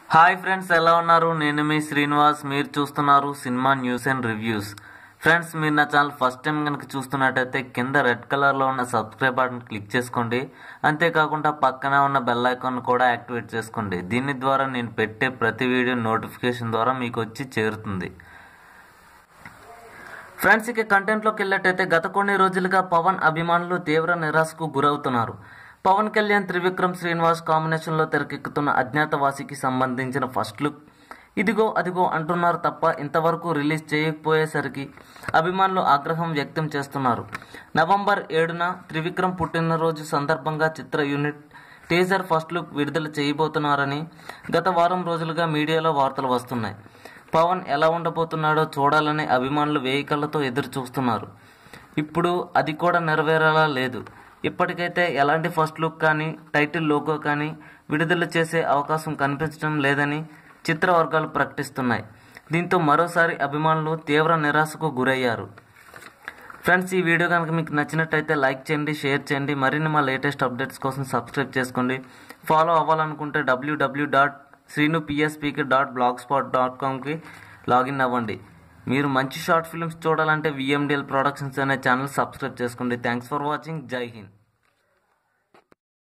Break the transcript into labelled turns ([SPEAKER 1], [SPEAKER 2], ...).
[SPEAKER 1] hi friends ఎలా ఉన్నారు నేను మీ శ్రీనివాస్ మీరు చూస్తున్నారు cinema news and reviews friends మీరు నా ఛానల్ ఫస్ట్ టైం కనుక చూస్తున్నట్టయితే కింద రెడ్ కలర్లో ఉన్న సబ్స్క్రైబ్ బటన్ క్లిక్ చేసుకోండి అంతేకాకుండా పక్కనే ఉన్న బెల్ ఐకాన్ కూడా యాక్టివేట్ చేసుకోండి దీని ద్వారా నేను పెట్టే ప్రతి వీడియో నోటిఫికేషన్ ద్వారా మీకు వచ్చి చేరుతుంది ఫ్రెండ్స్ ఇక కంటెంట్లోకి వెళ్ళేటైతే గత కొన్ని రోజులుగా పవన్ అభిమానులు తీవ్ర నిరాశకు గురవుతున్నారు పవన్ కళ్యాణ్ త్రివిక్రమ్ శ్రీనివాస్ కాంబినేషన్లో తెరకెక్కుతున్న అజ్ఞాతవాసికి సంబంధించిన ఫస్ట్ లుక్ ఇదిగో అదిగో అంటున్నారు తప్ప ఇంతవరకు రిలీజ్ చేయకపోయేసరికి అభిమానులు ఆగ్రహం వ్యక్తం చేస్తున్నారు నవంబర్ ఏడున త్రివిక్రమ్ పుట్టినరోజు సందర్భంగా చిత్ర యూనిట్ టీజర్ ఫస్ట్ లుక్ విడుదల చేయబోతున్నారని గత వారం రోజులుగా మీడియాలో వార్తలు వస్తున్నాయి పవన్ ఎలా ఉండబోతున్నాడో చూడాలని అభిమానులు వేయి కళ్ళతో ఎదురు చూస్తున్నారు ఇప్పుడు అది కూడా నెరవేరేలా లేదు ఇప్పటికైతే ఎలాంటి ఫస్ట్ లుక్ కానీ టైటిల్ లోగో కానీ విడుదల చేసే అవకాశం కనిపించడం లేదని చిత్ర వర్గాలు ప్రకటిస్తున్నాయి దీంతో మరోసారి అభిమానులు తీవ్ర నిరాశకు గురయ్యారు ఫ్రెండ్స్ ఈ వీడియో కనుక మీకు నచ్చినట్టయితే లైక్ చేయండి షేర్ చేయండి మరిన్ని మా లేటెస్ట్ అప్డేట్స్ కోసం సబ్స్క్రైబ్ చేసుకోండి ఫాలో అవ్వాలనుకుంటే డబ్ల్యూడబ్ల్యూ డాట్ శ్రీను పిఎస్పీకి డాట్ బ్లాగ్ స్పాట్ డాట్ కామ్కి లాగిన్ అవ్వండి మీరు మంచి షార్ట్ ఫిల్మ్స్ చూడాలంటే విఎండిఎల్ ప్రొడక్షన్స్ అనే ఛానల్ సబ్స్క్రైబ్ చేసుకోండి thanks for watching Jai Hind